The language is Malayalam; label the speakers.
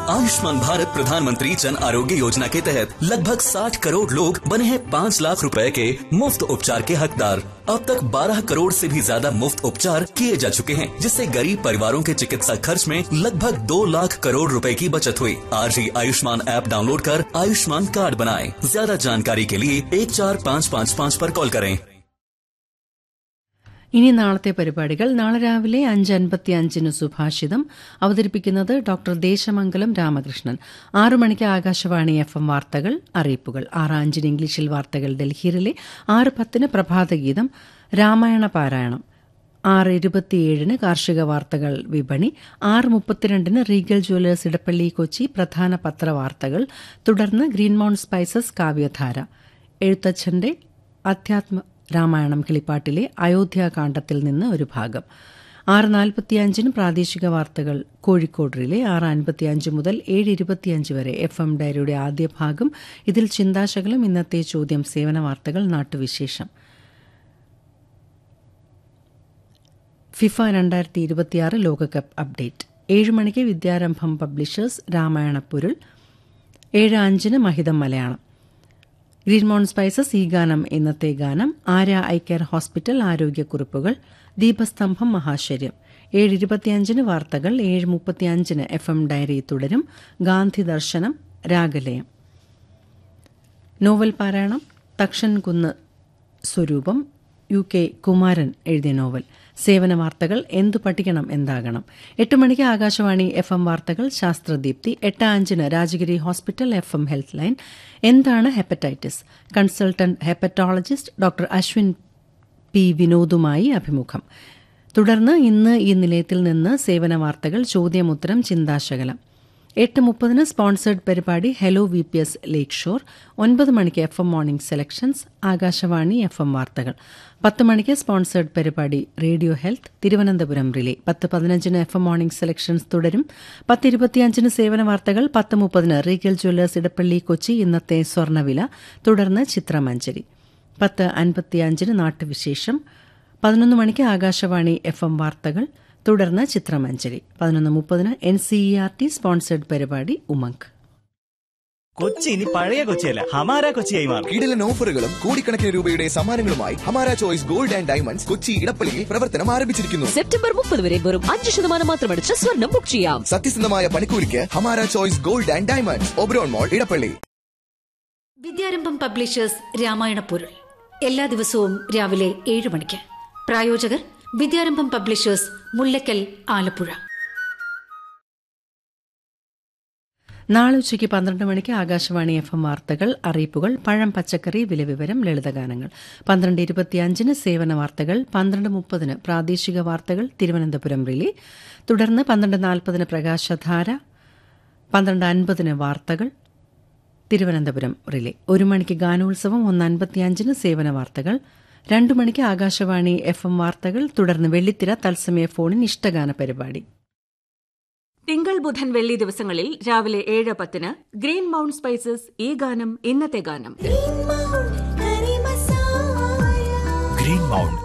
Speaker 1: आयुष्मान भारत प्रधानमंत्री जन आरोग्य योजना के तहत लगभग 60 करोड़ लोग बने हैं 5 लाख रुपए के मुफ्त उपचार के हकदार अब तक 12 करोड़ से भी ज्यादा मुफ्त उपचार किए जा चुके हैं जिससे गरीब परिवारों के चिकित्सा खर्च में लगभग 2 लाख करोड़ रुपए की बचत हुई आज ही आयुष्मान ऐप डाउनलोड कर आयुष्मान कार्ड बनाएं ज्यादा जानकारी के लिए एक चार पाँच पाँच पाँच पर कॉल करें
Speaker 2: ഇനി നാളത്തെ പരിപാടികൾ നാളെ രാവിലെ അഞ്ച് അൻപത്തി അഞ്ചിന് സുഭാഷിതം അവതരിപ്പിക്കുന്നത് ഡോക്ടർ ദേശമംഗലം രാമകൃഷ്ണൻ ആറു മണിക്ക് ആകാശവാണി എഫ് എം വാർത്തകൾ അറിയിപ്പുകൾ ആറ് അഞ്ചിന് ഇംഗ്ലീഷിൽ വാർത്തകൾ ഡൽഹിയിലെ ആറ് പത്തിന് പ്രഭാതഗീതം രാമായണ പാരായണം ആറ് ഇരുപത്തിയേഴിന് കാർഷിക വാർത്തകൾ വിപണി ആറ് മുപ്പത്തിരണ്ടിന് റീഗൽ ജ്വല്ലേഴ്സ് ഇടപ്പള്ളി കൊച്ചി പ്രധാന പത്രവാർത്തകൾ തുടർന്ന് ഗ്രീൻ മൗണ്ട് സ്പൈസസ് കാവ്യധാര എഴുത്തച്ഛന്റെ അധ്യാത്മ രാമായണം കിളിപ്പാട്ടിലെ അയോധ്യാകാന്ഡത്തിൽ നിന്ന് ഒരു ഭാഗം ആറ് നാൽപ്പത്തിയഞ്ചിന് പ്രാദേശിക വാർത്തകൾ കോഴിക്കോട് റിലെ ആറ് അൻപത്തിയഞ്ച് മുതൽ ഏഴ് ഇരുപത്തിയഞ്ച് വരെ എഫ് എം ഡയറിയുടെ ആദ്യ ഭാഗം ഇതിൽ ചിന്താശകലം ഇന്നത്തെ ചോദ്യം സേവന വാർത്തകൾ നാട്ടുവിശേഷം ഫിഫ രണ്ടായിരത്തി ഇരുപത്തിയാറ് ലോകകപ്പ് അപ്ഡേറ്റ് ഏഴ് മണിക്ക് വിദ്യാരംഭം പബ്ലിഷേഴ്സ് രാമായണ പൊരുൾ ഏഴ് അഞ്ചിന് മഹിതം മലയാളം ഗ്രീൻ മൗണ്ട് സ്പൈസസ് ഈ ഗാനം ഇന്നത്തെ ഗാനം ആര്യ ഐ കെയർ ഹോസ്പിറ്റൽ ആരോഗ്യക്കുറിപ്പുകൾ ദീപസ്തംഭം മഹാശര്യം ഏഴ് ഇരുപത്തിയഞ്ചിന് വാർത്തകൾ ഏഴ് മുപ്പത്തിയഞ്ചിന് എഫ് എം ഡയറി തുടരും ഗാന്ധി ദർശനം രാഗലയം നോവൽ പാരായണം തക്ഷൻ കുന്ന് സ്വരൂപം യു കെ കുമാരൻ എഴുതിയ നോവൽ സേവന വാർത്തകൾ എന്തു പഠിക്കണം എന്താകണം എട്ട് മണിക്ക് ആകാശവാണി എഫ് എം വാർത്തകൾ ശാസ്ത്രദീപ്തി എട്ട് അഞ്ചിന് രാജഗിരി ഹോസ്പിറ്റൽ എഫ് എം ഹെൽത്ത് ലൈൻ എന്താണ് hepatitis consultant hepatologist doctor Ashwin P വിനോദുമായി അഭിമുഖം തുടർന്ന് ഇന്ന് ഈ നിലയത്തിൽ നിന്ന് സേവന വാർത്തകൾ ചോദ്യമുത്തരം ചിന്താശകലം എട്ട് മുപ്പതിന് സ്പോൺസേഡ് പരിപാടി ഹലോ വി പി എസ് ലേക്ക് ഷോർ ഒൻപത് മണിക്ക് F M morning selections Akashvani F M വാർത്തകൾ പത്ത് മണിക്ക് സ്പോൺസേഡ് പരിപാടി റേഡിയോ ഹെൽത്ത് തിരുവനന്തപുരം റിലേ പത്ത് പതിനഞ്ചിന് എഫ് എം മോർണിംഗ് സെലക്ഷൻസ് തുടരും പത്ത് ഇരുപത്തിയഞ്ചിന് സേവന വാർത്തകൾ പത്ത് മുപ്പതിന് റീഗൽ ജ്വല്ലേഴ്സ് ഇടപ്പള്ളി കൊച്ചി ഇന്നത്തെ സ്വർണ്ണവില തുടർന്ന് ചിത്രമഞ്ചരി പത്ത് അൻപത്തിയഞ്ചിന് നാട്ടുവിശേഷം പതിനൊന്ന് മണിക്ക് ആകാശവാണി എഫ് എം വാർത്തകൾ തുടർന്ന് ചിത്രമഞ്ചരി പതിനൊന്ന് മുപ്പതിന് N C E R T sponsored പരിപാടി ഉമങ്ക്
Speaker 3: കൊച്ചി ഇനി പഴയ കൊച്ചിയല്ല ഹമാര കൊച്ചിയായി മാറും
Speaker 4: കിടിലൻ ഓഫറുകളും കോടിക്കണക്കിന് രൂപയുടെ സമ്മാനങ്ങളുമായി Hamara choice gold and diamonds Kochi ഇടപ്പള്ളിയിൽ പ്രവർത്തനം ആരംഭിച്ചിരിക്കുന്നു
Speaker 5: സെപ്റ്റംബർ മുപ്പത് വരെ വെറും അഞ്ച് ശതമാനം മാത്രമടിച്ച് സ്വർണം ബുക്ക് ചെയ്യാം
Speaker 4: സത്യസന്ധമായ പണിക്കൂലിക്ക് Hamara choice gold and diamonds Oberon mall Edappally
Speaker 6: Vidyarambham publishers Ramayana പൊരുൾ എല്ലാ ദിവസവും രാവിലെ ഏഴ് മണിക്ക് പ്രായോജകർ വിദ്യാരംഭം പബ്ലിഷേഴ്സ് മുല്ലക്കൽ ആലപ്പുഴ
Speaker 2: നാളെ ഉച്ചയ്ക്ക് പന്ത്രണ്ട് മണിക്ക് ആകാശവാണി എഫ് എം വാർത്തകൾ അറിയിപ്പുകൾ പഴം പച്ചക്കറി വിലവിവരം ലളിതഗാനങ്ങൾ പന്ത്രണ്ട് ഇരുപത്തിയഞ്ചിന് സേവന വാർത്തകൾ പന്ത്രണ്ട് മുപ്പതിന് പ്രാദേശിക വാർത്തകൾ തിരുവനന്തപുരം റിലേ തുടർന്ന് പന്ത്രണ്ട് നാൽപ്പതിന് പ്രകാശധാര പന്ത്രണ്ട് അൻപതിന് വാർത്തകൾ തിരുവനന്തപുരം റിലേ ഒരു മണിക്ക് ഗാനോത്സവം ഒന്ന് അൻപത്തിയഞ്ചിന് സേവന വാർത്തകൾ രണ്ടു മണിക്ക് ആകാശവാണി എഫ് എം വാർത്തകൾ തുടർന്ന് വെള്ളിത്തിര തത്സമയ ഫോണിൻ ഇഷ്ടഗാന പരിപാടി
Speaker 7: തിങ്കൾ ബുധൻ വെള്ളി ദിവസങ്ങളിൽ രാവിലെ ഏഴ് പത്തിന് ഗ്രീൻ മൗണ്ട് സ്പൈസസ് ഈ ഗാനം ഇന്നത്തെ ഗാനം
Speaker 8: ഗ്രീൻ മൗണ്ട്